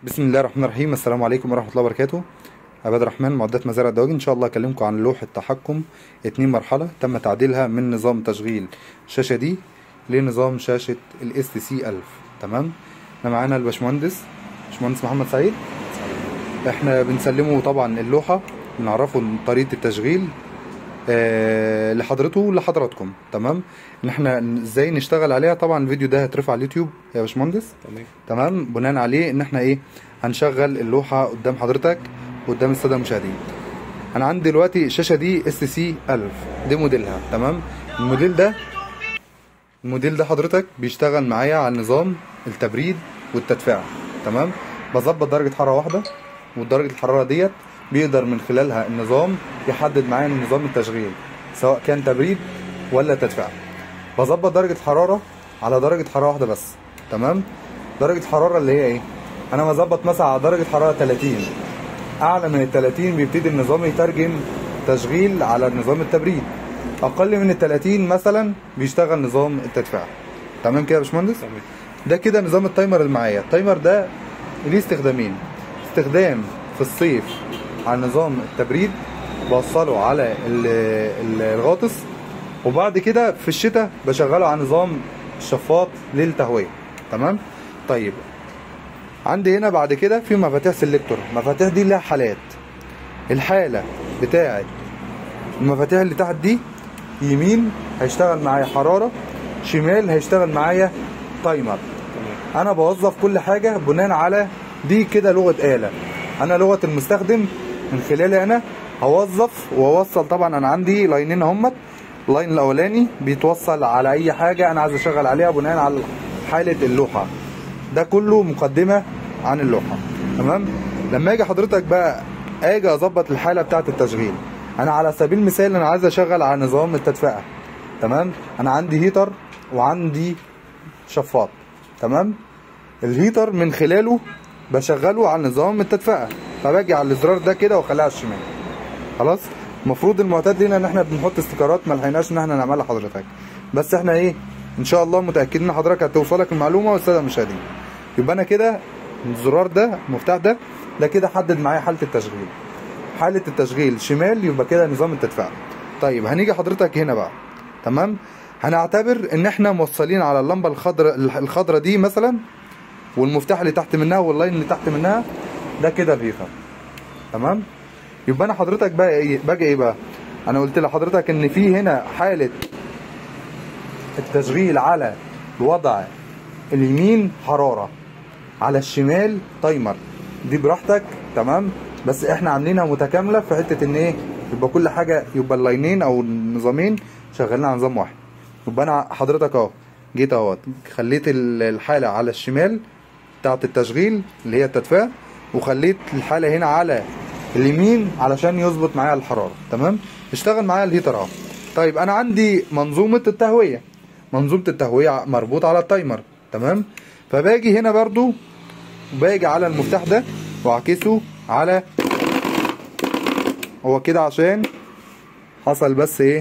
بسم الله الرحمن الرحيم السلام عليكم ورحمه الله وبركاته عباد الرحمن معدات مزارع الدواجن ان شاء الله اكلمكم عن لوحه تحكم اتنين مرحله تم تعديلها من نظام تشغيل الشاشه دي لنظام شاشه الاس سي 1000 تمام احنا معانا الباشمهندس باشمهندس محمد سعيد احنا بنسلمه طبعا اللوحه بنعرفه طريقه التشغيل آه لحضرته ولحضراتكم تمام ان احنا ازاي نشتغل عليها طبعا الفيديو ده هيترفع على اليوتيوب يا باشمهندس تمام تمام بناء عليه ان احنا ايه هنشغل اللوحه قدام حضرتك وقدام الساده المشاهدين انا عندي دلوقتي الشاشه دي اس سي 1000 دي موديلها تمام الموديل ده الموديل ده حضرتك بيشتغل معايا على نظام التبريد والتدفئه تمام بظبط درجه حراره واحده ودرجه الحراره ديت بيقدر من خلالها النظام يحدد معايا نظام التشغيل سواء كان تبريد ولا تدفئه بظبط درجه الحراره على درجه حراره واحده بس تمام درجه الحراره اللي هي ايه انا بظبط مثلا على درجه حراره 30 اعلى من ال 30 بيبتدي النظام يترجم تشغيل على نظام التبريد اقل من ال 30 مثلا بيشتغل نظام التدفئه تمام كده يا باشمهندس تمام ده كده نظام التايمر اللي معايا التايمر ده ليه استخدامين استخدام في الصيف على نظام التبريد بوصله على ال- ال- الغاطس وبعد كده في الشتاء بشغله على نظام الشفاط للتهويه تمام طيب عندي هنا بعد كده في مفاتيح سيلكتور المفاتيح دي لها حالات الحاله بتاعه المفاتيح اللي تحت دي يمين هيشتغل معايا حراره شمال هيشتغل معايا تايمر تمام انا بوظف كل حاجه بناء على دي كده لغه آلة انا لغه المستخدم من خلالي انا هوظف واوصل طبعا انا عندي لاينين اهمت اللاين الاولاني بيتوصل على اي حاجه انا عايز اشغل عليها بناء على حاله اللوحه ده كله مقدمه عن اللوحه تمام لما اجي حضرتك بقى اجي اظبط الحاله بتاعه التشغيل انا على سبيل المثال انا عايز اشغل على نظام التدفئه تمام انا عندي هيتر وعندي شفاط تمام الهيتر من خلاله بشغله على نظام التدفئه فباجي على الزرار ده كده واخليه على الشمال خلاص المفروض المعتاد لينا ان احنا بنحط استيكرات ما لحقناش ان احنا نعملها لحضرتك بس احنا ايه ان شاء الله متاكدين ان حضرتك هتوصلك المعلومه والساده المشاهدين يبقى انا كده الزرار ده المفتاح ده ده كده حدد معايا حاله التشغيل حاله التشغيل شمال يبقى كده نظام التدفئه طيب هنيجي حضرتك هنا بقى تمام هنعتبر ان احنا موصلين على اللمبه الخضراء الخضراء دي مثلا والمفتاح اللي تحت منها واللاين اللي تحت منها ده كده الهيتر تمام يبقى انا حضرتك بقى ايه باجي ايه بقى انا قلت لحضرتك ان في هنا حاله التشغيل على الوضع اليمين حراره على الشمال تايمر دي براحتك تمام بس احنا عاملينها متكامله في حته ان ايه يبقى كل حاجه يبقى اللاينين او النظامين شغالين على نظام واحد يبقى انا حضرتك اهو جيت اهوت خليت ال- الحاله على الشمال بتاعه التشغيل اللي هي التدفئه وخليت الحاله هنا على اليمين علشان يظبط معايا الحراره تمام اشتغل معايا الهيتر اهو طيب انا عندي منظومه التهويه منظومه التهويه مربوط على التايمر تمام فباجي هنا برضو باجي على المفتاح ده واعكسه على هو كده عشان حصل بس ايه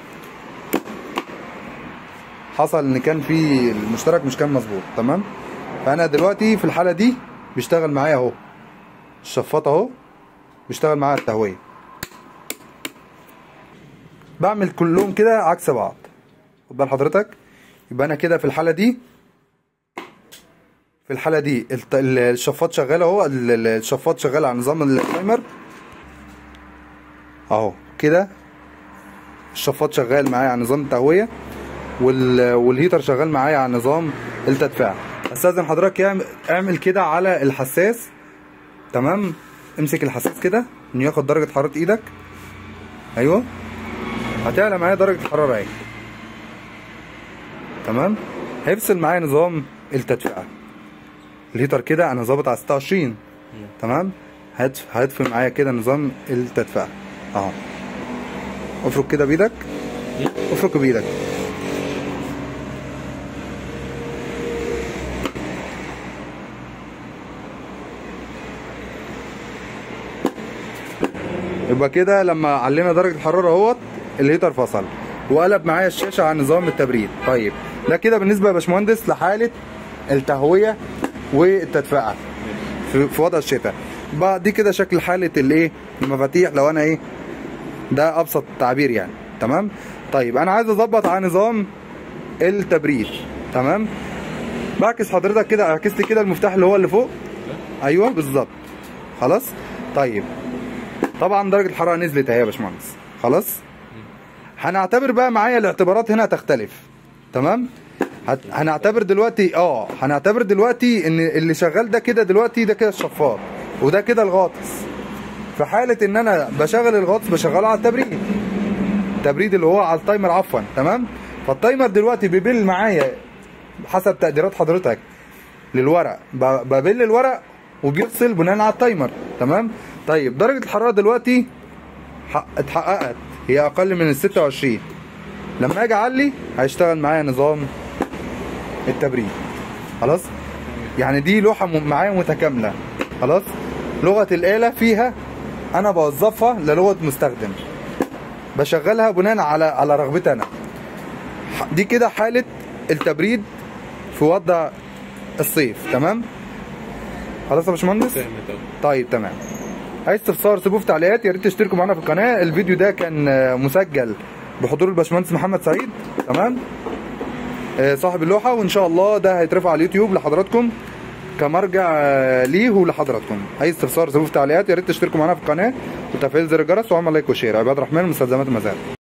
حصل ان كان في المشترك مش كان مظبوط تمام فانا دلوقتي في الحاله دي بيشتغل معايا اهو الشفاط اهو بيشتغل معايا التهويه بعمل كلهم كده عكس بعض خد بال حضرتك يبقى انا كده في الحاله دي في الحاله دي الت- ال- الشفاط شغال اهو ال- ال- الشفاط شغال على نظام التايمر اهو كده الشفاط شغال معايا على نظام التهويه وال... والهيتر شغال معايا على نظام التدفئه استاذن حضرتك يعمل اعمل كده على الحساس تمام امسك الحساس كده انه ياخد درجه حراره ايدك ايوه هتعلى معايا درجه الحراره اهي تمام هيفصل معايا نظام التدفئه الهيتر كده انا ظابط على 26 تمام هتف... هيطفي معايا كده نظام التدفئه اهو افرك كده بايدك افرك بايدك يبقى كده لما علينا درجه الحراره اهوت الهيتر فصل وقلب معايا الشاشه على نظام التبريد طيب ده كده بالنسبه يا باشمهندس لحاله التهويه والتدفئه في, في وضع الشتاء بقى دي كده شكل حاله الايه المفاتيح لو انا ايه ده ابسط تعبير يعني تمام طيب انا عايز اظبط على نظام التبريد تمام بعكس حضرتك كده عكست كده المفتاح اللي هو اللي فوق ايوه بالظبط خلاص طيب طبعا درجه الحراره نزلت اهي يا باشمهندس خلاص هنعتبر بقى معايا الاعتبارات هنا تختلف تمام هت... هنعتبر دلوقتي اه هنعتبر دلوقتي ان اللي شغال ده كده دلوقتي ده كده الشفاط وده كده الغاطس في حاله ان انا بشغل الغاطس بشغله على التبريد التبريد اللي هو على التايمر عفوا تمام فالتايمر دلوقتي بيبل معايا حسب تقديرات حضرتك للورق ب- ببل الورق وبيفصل بناء على التايمر تمام طيب درجه الحراره دلوقتي ح- اتحققت هي اقل من ال 26 لما اجي اعلي هيشتغل معايا نظام التبريد خلاص يعني دي لوحه م- معايا متكامله خلاص لغه الاله فيها انا بوظفها للغه مستخدم بشغلها بناء على على رغبتي انا ح- دي كده حاله التبريد في وضع الصيف تمام خلاص يا باشمهندس فهمت أهو. طيب تمام عايز استفسار سيبوه في تعليقات يا ريت تشتركوا معانا في القناه الفيديو ده كان آه، مسجل بحضور الباشمهندس محمد سعيد تمام آه، صاحب اللوحه وان شاء الله ده هيترفع على اليوتيوب لحضراتكم كمرجع آه، ليه ولحضراتكم اي استفسار سيبوه في تعليقات يا ريت تشتركوا معانا في القناه وتفعيل زر الجرس وعمل لايك وشير عباد الرحمن مستلزمات المزارع